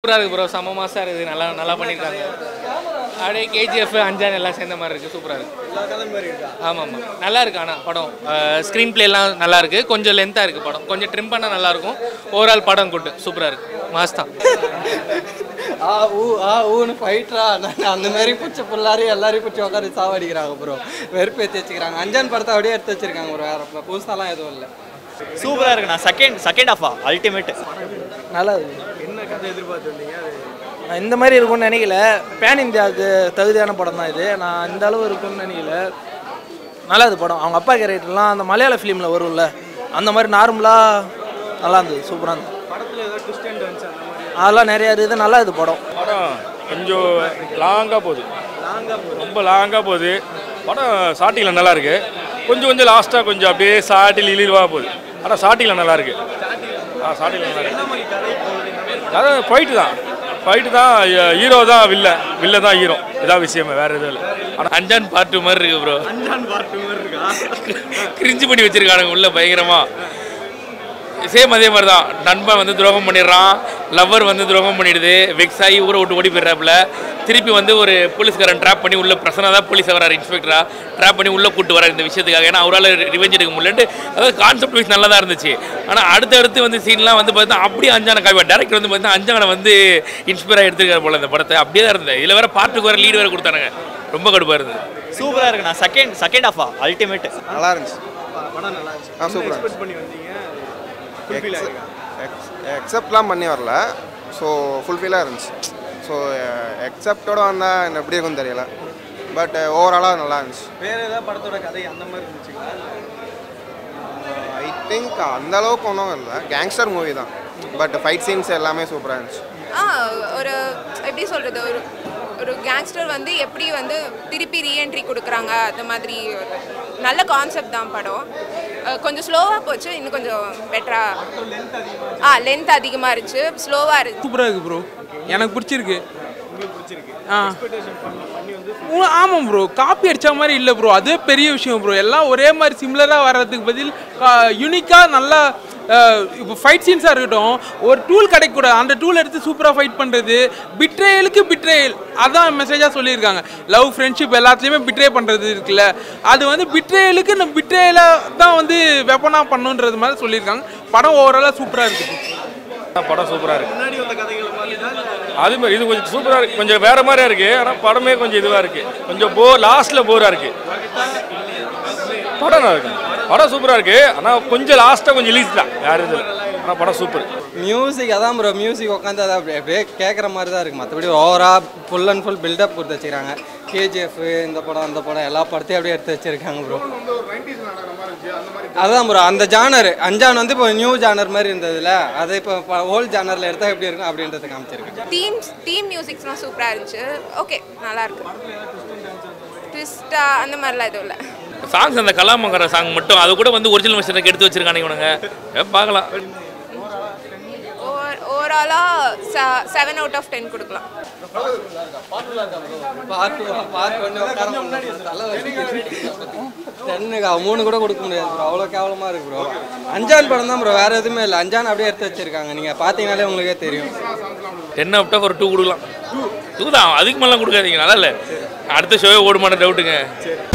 சூப்பராக இருக்குது ப்ரோ செம மாசாக இருக்குது நல்லா நல்லா பண்ணியிருக்காங்க அப்படியே கேஜிஎஃப் அஞ்சான் எல்லாம் சேர்ந்த மாதிரி இருக்குது சூப்பராக இருக்குது ஆமாம் ஆமாம் நல்லா இருக்கு ஆனால் படம் ஸ்க்ரீன் எல்லாம் நல்லா இருக்கு கொஞ்சம் லென்த்தாக இருக்குது படம் கொஞ்சம் ட்ரிம் பண்ணால் நல்லா இருக்கும் ஓவரால் படம் குட்டு சூப்பராக இருக்கு மாஸ் தான் ஆ ஊ ஆ ஊன்னு ஃபைட்ரா அந்த மாதிரி பிடிச்ச பிள்ளாரையும் எல்லாரையும் பிடிச்சி உட்காந்து சாவடிக்கிறாங்க ப்ரோ வெறுப்பேற்றி வச்சுக்கிறாங்க அஞ்சான் படத்தை அப்படியே எடுத்து வச்சிருக்காங்க ப்ரோ வேற புதுசாலாம் எதுவும் இல்லை சூப்பராக இருக்குண்ணா செகண்ட் செகண்ட் ஆஃபா அல்டிமேட் நல்லா இருக்கு நான் இந்த மாதிரி இருக்கும்னு நினைக்கல பேன் இந்தியாவுக்கு தகுதியான படம் தான் இது நான் இந்த அளவு இருக்கும்னு நினைக்கல நல்லா இது படம் அவங்க அப்பா கேரக்டர்லாம் அந்த மலையாள ஃபிலிமில் வரும்ல அந்த மாதிரி நார்மலாக நல்லா இருந்தது சூப்பராக இருந்தது அதெல்லாம் நிறையா இருக்குது நல்லா இது படம் படம் கொஞ்சம் லாங்காக போகுது ரொம்ப லாங்காக போகுது படம் ஸ்டார்டிங்கில் நல்லா இருக்கு கொஞ்சம் கொஞ்சம் லாஸ்ட்டாக கொஞ்சம் அப்படியே சாட்டில் இழிவாக போகுது ஆனால் ஸ்டார்டிங்கில் நல்லா இருக்கு ஆ ஸ்டார்டிங்கில் நல்லா இருக்கு அதான் ஃபைட்டு தான் ஃபைட்டு தான் ஹீரோ தான் வில்ல வில்ல தான் ஹீரோ இதான் விஷயமே வேற எதுவும் இல்லை ஆனால் அஞ்சான் பார்ட்டு மாதிரி இருக்கு ப்ரோ கிரிஞ்சு பண்ணி வச்சிருக்கானுங்க உள்ள பயங்கரமா சேம் அதே மாதிரி தான் நண்பன் வந்து துரோகம் பண்ணிடுறான் லவ்வர் வந்து துரோகம் பண்ணிடுது வெக்ஸ் ஆகி ஊரை விட்டு ஓடி போயிடுறாப்புல திருப்பி வந்து ஒரு போலீஸ்காரன் ட்ராப் பண்ணி உள்ள பிரசனா தான் போலீஸ் வராரு இன்ஸ்பெக்டரா ட்ராப் பண்ணி உள்ள கூட்டு வராரு இந்த விஷயத்துக்காக ஏன்னா அவரால் ரிவெஞ்ச் எடுக்க முடியலன்ட்டு அதாவது கான்செப்ட் வைஸ் நல்லா தான் இருந்துச்சு ஆனால் அடுத்தடுத்து வந்து சீன்லாம் வந்து பார்த்தா அப்படியே அஞ்சான காய்வா டேரக்டர் வந்து பார்த்தா அஞ்சானை வந்து இன்ஸ்பயராக எடுத்துருக்காரு போல இந்த படத்தை அப்படியே தான் இருந்தது இதில் வேற பாட்டுக்கு வேற லீடு வேற கொடுத்தானுங்க ரொம்ப கடுப்பாக இருந்தது சூப்பராக இருக்குண்ணா செகண்ட் செகண்ட் ஆஃபா அல்டிமேட் நல்லா இருந்துச்சு ஆ சூப்பராக எக்ஸப்ட்லாம் பண்ணி வரல ஸோ ஃபுல்ஃபில்லாக இருந்துச்சு ஸோ எக்ஸப்டோட வந்தால் என்ன எப்படி இருக்கும்னு தெரியல பட் ஓவராலாக நல்லா இருந்துச்சு வேற ஏதாவது படத்தோட கதை அந்த மாதிரி இருந்துச்சுங்களா ஐ திங்க் அந்த அளவுக்கு ஒன்றும் இல்லை கேங்ஸ்டர் மூவி தான் பட் ஃபைட் சீன்ஸ் எல்லாமே சூப்பராக இருந்துச்சு ஆ ஒரு எப்படி சொல்கிறது ஒரு ஒரு கேங்ஸ்டர் வந்து எப்படி வந்து திருப்பி ரீஎன்ட்ரி கொடுக்குறாங்க அந்த மாதிரி ஒரு நல்ல கான்செப்ட் தான் படம் அஹ் கொஞ்சம் ஸ்லோவாக போச்சு இன்னும் கொஞ்சம் பெட்டராக ஆ லென்த் அதிகமாக இருந்துச்சு ஸ்லோவாக இருந்துச்சு சூப்பராக இருக்கு ப்ரோ எனக்கு பிடிச்சிருக்கு ஆ உ- ஆமாம் ப்ரோ காப்பி அடிச்ச மாதிரி இல்லை ப்ரோ அதுவே பெரிய விஷயம் ப்ரோ எல்லாம் ஒரே மாதிரி சிமிலராக வர்றதுக்கு பதில் யூனிக்காக நல்லா இப்போ ஃபைட் சீன்ஸாக இருக்கட்டும் ஒரு டூல் கிடைக்கூடாது அந்த டூல் எடுத்து சூப்பராக ஃபைட் பண்ணுறது பிட்ரேயலுக்கு பிட்ரேயல் அதான் மெசேஜாக சொல்லியிருக்காங்க லவ் ஃப்ரெண்ட்ஷிப் எல்லாத்துலேயுமே பிட்ரே பண்ணுறது இருக்குல்ல அது வந்து பிட்ரேயலுக்கு நம்ம பிட்ரேயலை தான் வந்து வெப்பனாக பண்ணுன்றது மாதிரி சொல்லியிருக்காங்க படம் ஓவராலாக சூப்பராக இருக்குது படம் சூப்பராக இருக்கு அது மாதிரி இது கொஞ்சம் சூப்பராக இருக்கு கொஞ்சம் வேற மாதிரியா இருக்கு ஆனால் படமே கொஞ்சம் இதுவாக இருக்கு கொஞ்சம் போர் லாஸ்ட்ல போராக இருக்கு படம் நல்லா இருக்கு படம் சூப்பராக இருக்கு ஆனால் கொஞ்சம் லாஸ்ட்டாக கொஞ்சம் இலீஸ் தான் வேற இது ஆனால் படம் சூப்பர் மியூசிக் அதான் ப்ரோ மியூசிக் உட்காந்து அதை அப்படியே அப்படியே கேட்குற மாதிரி தான் இருக்குது மற்றபடி ஓவராக ஃபுல் அண்ட் ஃபுல் பில்டப் கொடுத்து வச்சுக்கிறாங்க கேஜிஎஃப் இந்த படம் அந்த படம் எல்லா படத்தையும் அப்படியே எடுத்து வச்சிருக்காங்க ப்ரோ அதான் ப்ரோ அந்த ஜானர் அஞ்சான் வந்து இப்போ நியூ ஜானர் மாதிரி இருந்ததுல அதை இப்போ ஓல்ட் ஜானரில் எடுத்தால் எப்படி இருக்கும் அப்படின்றத காமிச்சிருக்காங்க தீம் தீம் மியூசிக்ஸ்லாம் சூப்பராக இருந்துச்சு ஓகே நல்லா இருக்கு ட்விஸ்டாக அந்த மாதிரிலாம் எதுவும் இல்லை சாங்ஸ் அந்த கலாமங்கர சாங் மட்டும் அது கூட வந்து ஒரிஜினல் மிஷினுக்கு எடுத்து வச்சிருக்கானுங்க இவனுங்க ஏ, பார்க்கலாம் ஓவர் ஓவராலாக செவன் அவுட் ஆஃப் டென் கொடுக்கலாம் பார்ட் பார்ட் ஒன்று டென்னுக்கு மூணு கூட கொடுக்க முடியாது ப்ரோ அவ்வளோ கேவலமாக இருக்கு ப்ரோ அஞ்சான் படம் தான் ப்ரோ வேறு எதுவுமே இல்லை அஞ்சான் அப்படியே எடுத்து வச்சிருக்காங்க நீங்கள் பார்த்தீங்கனாலே உங்களுக்கே தெரியும் டென் அவுட் ஒரு டூ கொடுக்கலாம் டூ தான் அதுக்கு மேலாம் கொடுக்காதீங்க நல்லா இல்லை அடுத்த ஷோவே ஓடுமான டவுட்டுங்க